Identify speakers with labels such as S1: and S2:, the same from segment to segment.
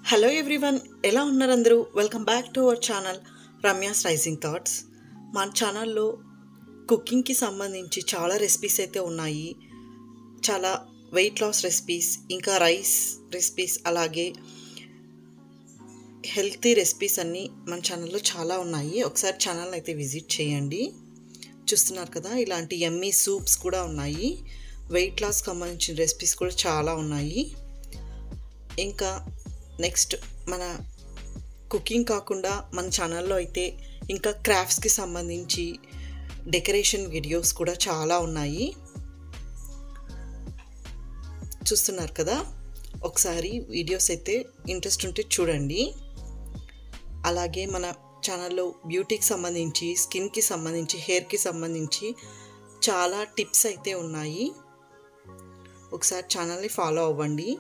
S1: hello everyone ఎలా ఉన్నారు అందరూ welcome back to our channel Ramya's rising thoughts మన ఛానల్లో కుకింగ్కి సంబంధించి చాలా రెసిపీస్ అయితే ఉన్నాయి చాలా వెయిట్ లాస్ రెసిపీస్ ఇంకా రైస్ రెసిపీస్ అలాగే హెల్తీ రెసిపీస్ అన్నీ మన ఛానల్లో చాలా ఉన్నాయి ఒకసారి ఛానల్ అయితే విజిట్ చేయండి చూస్తున్నారు కదా ఇలాంటి ఎమ్మీ సూప్స్ కూడా ఉన్నాయి వెయిట్ లాస్ సంబంధించిన రెసిపీస్ కూడా చాలా ఉన్నాయి ఇంకా నెక్స్ట్ మన కుకింగ్ కాకుండా మన ఛానల్లో అయితే ఇంకా క్రాఫ్ట్స్కి సంబంధించి డెకరేషన్ వీడియోస్ కూడా చాలా ఉన్నాయి చూస్తున్నారు కదా ఒకసారి వీడియోస్ అయితే ఇంట్రెస్ట్ ఉంటే చూడండి అలాగే మన ఛానల్లో బ్యూటీకి సంబంధించి స్కిన్కి సంబంధించి హెయిర్కి సంబంధించి చాలా టిప్స్ అయితే ఉన్నాయి ఒకసారి ఛానల్ని ఫాలో అవ్వండి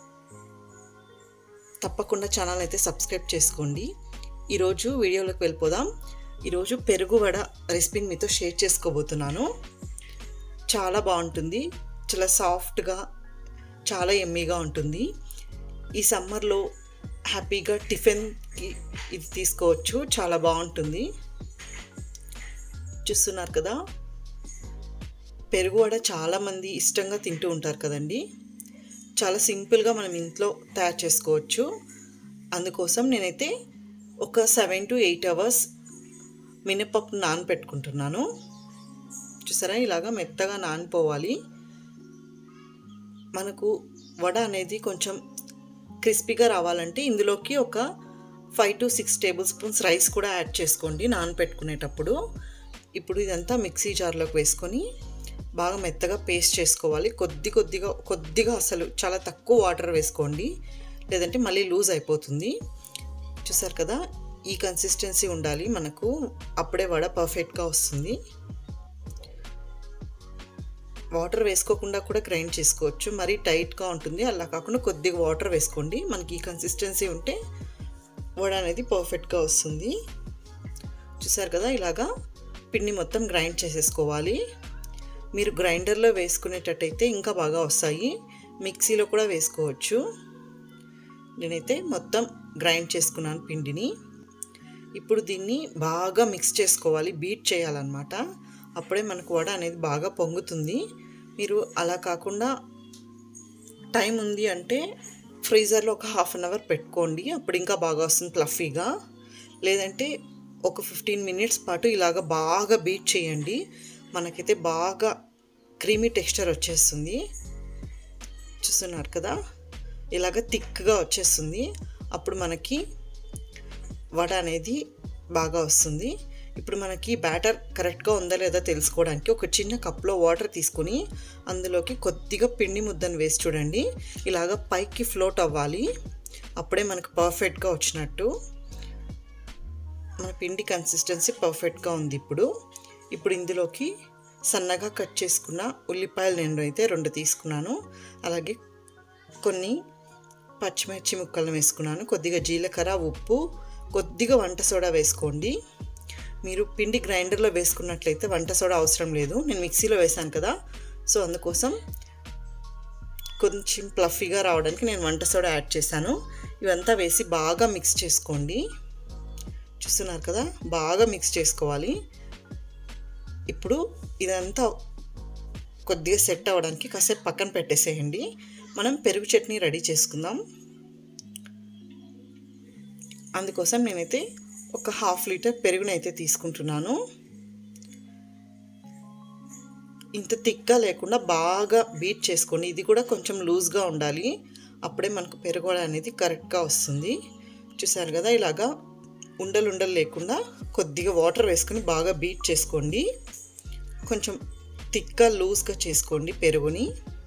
S1: తప్పకుండా ఛానల్ అయితే సబ్స్క్రైబ్ చేసుకోండి ఈరోజు వీడియోలోకి వెళ్ళిపోదాం ఈరోజు పెరుగు వడ రెసిపీని మీతో షేర్ చేసుకోబోతున్నాను చాలా బాగుంటుంది చాలా సాఫ్ట్గా చాలా ఎమ్మీగా ఉంటుంది ఈ సమ్మర్లో హ్యాపీగా టిఫిన్కి ఇది తీసుకోవచ్చు చాలా బాగుంటుంది చూస్తున్నారు కదా పెరుగు వడ చాలామంది ఇష్టంగా తింటూ ఉంటారు కదండి చాలా సింపుల్గా మనం ఇంట్లో తయారు చేసుకోవచ్చు అందుకోసం నేనైతే ఒక సెవెన్ టు ఎయిట్ అవర్స్ మినపప్పు నానపెట్టుకుంటున్నాను చూసారా ఇలాగా మెత్తగా నానిపోవాలి మనకు వడ అనేది కొంచెం క్రిస్పీగా రావాలంటే ఇందులోకి ఒక five to six tablespoons rice కూడా యాడ్ చేసుకోండి నానపెట్టుకునేటప్పుడు ఇప్పుడు ఇదంతా మిక్సీ జార్లోకి వేసుకొని బాగా మెత్తగా పేస్ట్ చేసుకోవాలి కొద్ది కొద్దిగా కొద్దిగా అసలు చాలా తక్కువ వాటర్ వేసుకోండి లేదంటే మళ్ళీ లూజ్ అయిపోతుంది చూసారు కదా ఈ కన్సిస్టెన్సీ ఉండాలి మనకు అప్పుడే వడ పర్ఫెక్ట్గా వస్తుంది వాటర్ వేసుకోకుండా కూడా గ్రైండ్ చేసుకోవచ్చు మరీ టైట్గా ఉంటుంది అలా కాకుండా కొద్దిగా వాటర్ వేసుకోండి మనకి ఈ కన్సిస్టెన్సీ ఉంటే వడ అనేది పర్ఫెక్ట్గా వస్తుంది చూసారు కదా ఇలాగా పిండి మొత్తం గ్రైండ్ చేసేసుకోవాలి మీరు గ్రైండర్లో వేసుకునేటట్టయితే ఇంకా బాగా వస్తాయి మిక్సీలో కూడా వేసుకోవచ్చు నేనైతే మొత్తం గ్రైండ్ చేసుకున్నాను పిండిని ఇప్పుడు దీన్ని బాగా మిక్స్ చేసుకోవాలి బీట్ చేయాలన్నమాట అప్పుడే మనకు వడ అనేది బాగా పొంగుతుంది మీరు అలా కాకుండా టైం ఉంది అంటే ఫ్రీజర్లో ఒక హాఫ్ అన్ అవర్ పెట్టుకోండి అప్పుడు ఇంకా బాగా వస్తుంది ఫ్లఫీగా లేదంటే ఒక ఫిఫ్టీన్ మినిట్స్ పాటు ఇలాగ బాగా బీట్ చేయండి మనకైతే బాగా క్రీమీ టెక్స్చర్ వచ్చేస్తుంది చూస్తున్నారు కదా ఇలాగ థిక్గా వచ్చేస్తుంది అప్పుడు మనకి వడ అనేది బాగా వస్తుంది ఇప్పుడు మనకి బ్యాటర్ కరెక్ట్గా ఉందా లేదా తెలుసుకోవడానికి ఒక చిన్న కప్లో వాటర్ తీసుకొని అందులోకి కొద్దిగా పిండి ముద్దను వేసి చూడండి ఇలాగ పైకి ఫ్లోట్ అవ్వాలి అప్పుడే మనకు పర్ఫెక్ట్గా వచ్చినట్టు మన పిండి కన్సిస్టెన్సీ పర్ఫెక్ట్గా ఉంది ఇప్పుడు ఇప్పుడు ఇందులోకి సన్నగా కట్ చేసుకున్న ఉల్లిపాయలు నేను అయితే రెండు తీసుకున్నాను అలాగే కొన్ని పచ్చిమిర్చి ముక్కలను వేసుకున్నాను కొద్దిగా జీలకర్ర ఉప్పు కొద్దిగా వంట సోడా వేసుకోండి మీరు పిండి గ్రైండర్లో వేసుకున్నట్లయితే వంట సోడా అవసరం లేదు నేను మిక్సీలో వేసాను కదా సో అందుకోసం కొంచెం ప్లఫీగా రావడానికి నేను వంట సోడా యాడ్ చేశాను ఇవంతా వేసి బాగా మిక్స్ చేసుకోండి చూస్తున్నారు కదా బాగా మిక్స్ చేసుకోవాలి ఇప్పుడు ఇదంతా కొద్దిగా సెట్ అవ్వడానికి కాసేపు పక్కన పెట్టేసేయండి మనం పెరుగు చట్నీ రెడీ చేసుకుందాం అందుకోసం నేనైతే ఒక హాఫ్ లీటర్ పెరుగునైతే తీసుకుంటున్నాను ఇంత థిక్గా లేకుండా బాగా బీట్ చేసుకోండి ఇది కూడా కొంచెం లూజ్గా ఉండాలి అప్పుడే మనకు పెరుగు అనేది కరెక్ట్గా వస్తుంది చూసారు కదా ఇలాగా ఉండలు ఉండలు లేకుండా కొద్దిగా వాటర్ వేసుకొని బాగా బీట్ చేసుకోండి కొంచెం థిక్గా లూజ్గా చేసుకోండి పెరుగుని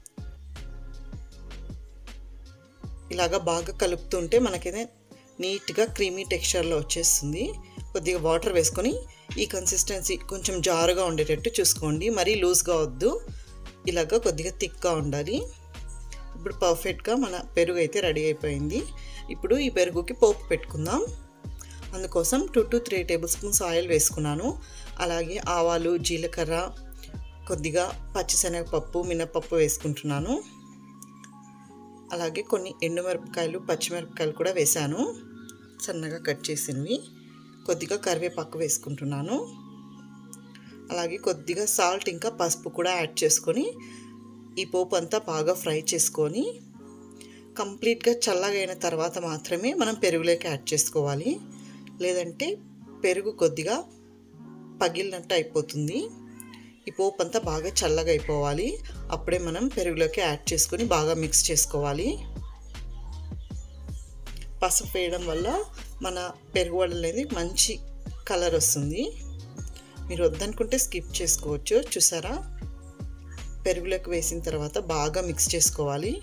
S1: ఇలాగా బాగా కలుపుతుంటే మనకైతే నీట్గా క్రీమీ టెక్స్చర్లో వచ్చేస్తుంది కొద్దిగా వాటర్ వేసుకొని ఈ కన్సిస్టెన్సీ కొంచెం జారుగా ఉండేటట్టు చూసుకోండి మరీ లూజ్గా వద్దు ఇలాగా కొద్దిగా థిక్గా ఉండాలి ఇప్పుడు పర్ఫెక్ట్గా మన పెరుగు అయితే రెడీ అయిపోయింది ఇప్పుడు ఈ పెరుగుకి పోపు పెట్టుకుందాం అందుకోసం two to three tablespoons oil వేసుకున్నాను అలాగే ఆవాలు జీలకర్ర కొద్దిగా పచ్చిశనగపప్పు మినపప్పు వేసుకుంటున్నాను అలాగే కొన్ని ఎండుమిరపకాయలు పచ్చిమిరపకాయలు కూడా వేశాను సన్నగా కట్ చేసినవి కొద్దిగా కరివేపాకు వేసుకుంటున్నాను అలాగే కొద్దిగా సాల్ట్ ఇంకా పసుపు కూడా యాడ్ చేసుకొని ఈ పోపు అంతా బాగా ఫ్రై చేసుకొని కంప్లీట్గా చల్లగైన తర్వాత మాత్రమే మనం పెరుగులోకి యాడ్ చేసుకోవాలి లేదంటే పెరుగు కొద్దిగా పగిలినట్టు అయిపోతుంది ఈ పోపు అంతా బాగా చల్లగా అయిపోవాలి అప్పుడే మనం పెరుగులోకి యాడ్ చేసుకొని బాగా మిక్స్ చేసుకోవాలి పసుపు వేయడం వల్ల మన పెరుగు వడలు అనేది మంచి కలర్ వస్తుంది మీరు వద్దనుకుంటే స్కిప్ చేసుకోవచ్చు చూసారా పెరుగులోకి వేసిన తర్వాత బాగా మిక్స్ చేసుకోవాలి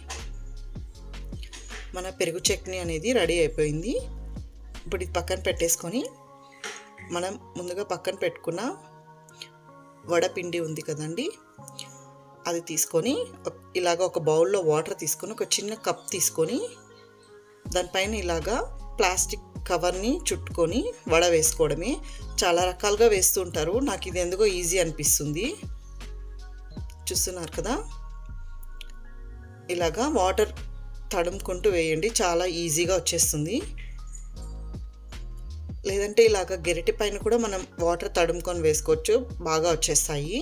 S1: మన పెరుగు చట్నీ అనేది రెడీ అయిపోయింది ఇప్పుడు ఇది పక్కన పెట్టేసుకొని మనం ముందుగా పక్కన పెట్టుకున్న వడపిండి ఉంది కదండి అది తీసుకొని ఇలాగ ఒక బౌల్లో వాటర్ తీసుకొని ఒక చిన్న కప్ తీసుకొని దానిపైన ఇలాగా ప్లాస్టిక్ కవర్ని చుట్టుకొని వడ వేసుకోవడమే చాలా రకాలుగా వేస్తూ ఉంటారు నాకు ఇది ఎందుకో ఈజీ అనిపిస్తుంది చూస్తున్నారు కదా ఇలాగా వాటర్ తడుముకుంటూ వేయండి చాలా ఈజీగా వచ్చేస్తుంది లేదంటే ఇలాగ గెరిటి పైన కూడా మనం వాటర్ తడుముకొని వేసుకోవచ్చు బాగా వచ్చేస్తాయి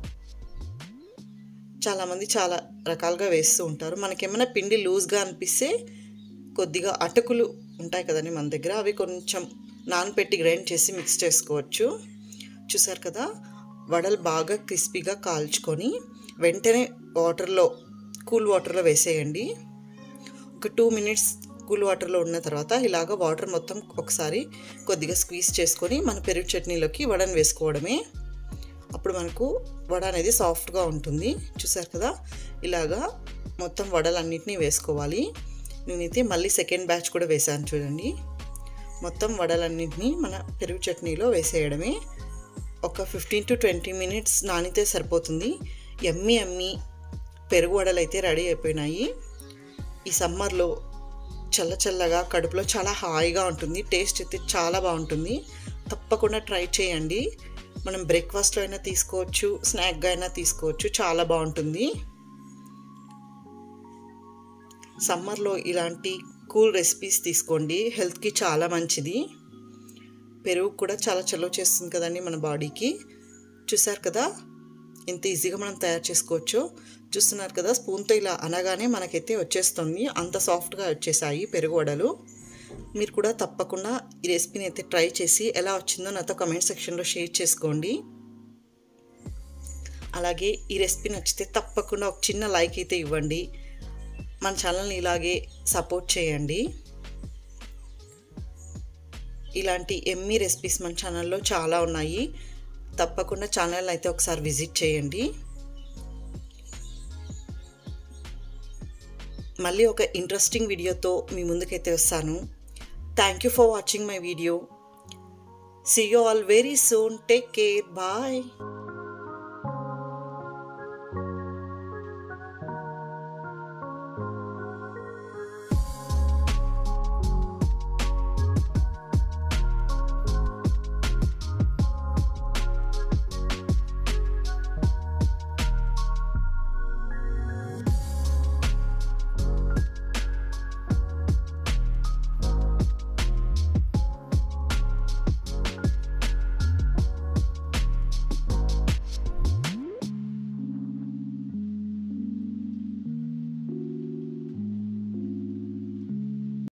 S1: చాలామంది చాలా రకాలుగా వేస్తూ ఉంటారు మనకేమైనా పిండి లూజ్గా అనిపిస్తే కొద్దిగా అటుకులు ఉంటాయి కదండి మన దగ్గర అవి కొంచెం నానపెట్టి గ్రైండ్ చేసి మిక్స్ చేసుకోవచ్చు చూసారు కదా వడలు బాగా క్రిస్పీగా కాల్చుకొని వెంటనే వాటర్లో కూల్ వాటర్లో వేసేయండి ఒక టూ మినిట్స్ కూల్ వాటర్లో ఉన్న తర్వాత ఇలాగ వాటర్ మొత్తం ఒకసారి కొద్దిగా స్క్వీజ్ చేసుకొని మన పెరుగు చట్నీలోకి వడను వేసుకోవడమే అప్పుడు మనకు వడ అనేది సాఫ్ట్గా ఉంటుంది చూసారు కదా ఇలాగా మొత్తం వడలన్నిటినీ వేసుకోవాలి నేనైతే మళ్ళీ సెకండ్ బ్యాచ్ కూడా వేసాను చూడండి మొత్తం వడలన్నింటినీ మన పెరుగు చట్నీలో వేసేయడమే ఒక ఫిఫ్టీన్ టు ట్వంటీ మినిట్స్ నానితే సరిపోతుంది ఎమ్మి ఎమ్మి పెరుగు వడలు అయితే రెడీ అయిపోయినాయి ఈ సమ్మర్లో చల్ల చల్లగా కడుపులో చాలా హాయిగా ఉంటుంది టేస్ట్ అయితే చాలా బాగుంటుంది తప్పకుండా ట్రై చేయండి మనం బ్రేక్ఫాస్ట్లో అయినా తీసుకోవచ్చు స్నాక్గా అయినా తీసుకోవచ్చు చాలా బాగుంటుంది సమ్మర్లో ఇలాంటి కూల్ రెసిపీస్ తీసుకోండి హెల్త్కి చాలా మంచిది పెరుగు కూడా చాలా చలవ చేస్తుంది కదండి మన బాడీకి చూసారు కదా ఎంత ఈజీగా మనం తయారు చేసుకోవచ్చు చూస్తున్నారు కదా స్పూన్తో ఇలా అనగానే మనకైతే వచ్చేస్తుంది అంత సాఫ్ట్గా వచ్చేసాయి పెరుగు వడలు మీరు కూడా తప్పకుండా ఈ రెసిపీని అయితే ట్రై చేసి ఎలా వచ్చిందో నాతో కమెంట్ సెక్షన్లో షేర్ చేసుకోండి అలాగే ఈ రెసిపీ నచ్చితే తప్పకుండా ఒక చిన్న లైక్ అయితే ఇవ్వండి మన ఛానల్ని ఇలాగే సపోర్ట్ చేయండి ఇలాంటి ఎమ్మీ రెసిపీస్ మన ఛానల్లో చాలా ఉన్నాయి తప్పకుండా ఛానల్ అయితే ఒకసారి విజిట్ చేయండి మళ్ళీ ఒక ఇంట్రెస్టింగ్ వీడియోతో మీ ముందుకైతే వస్తాను thank you for watching my video see you all very soon take care bye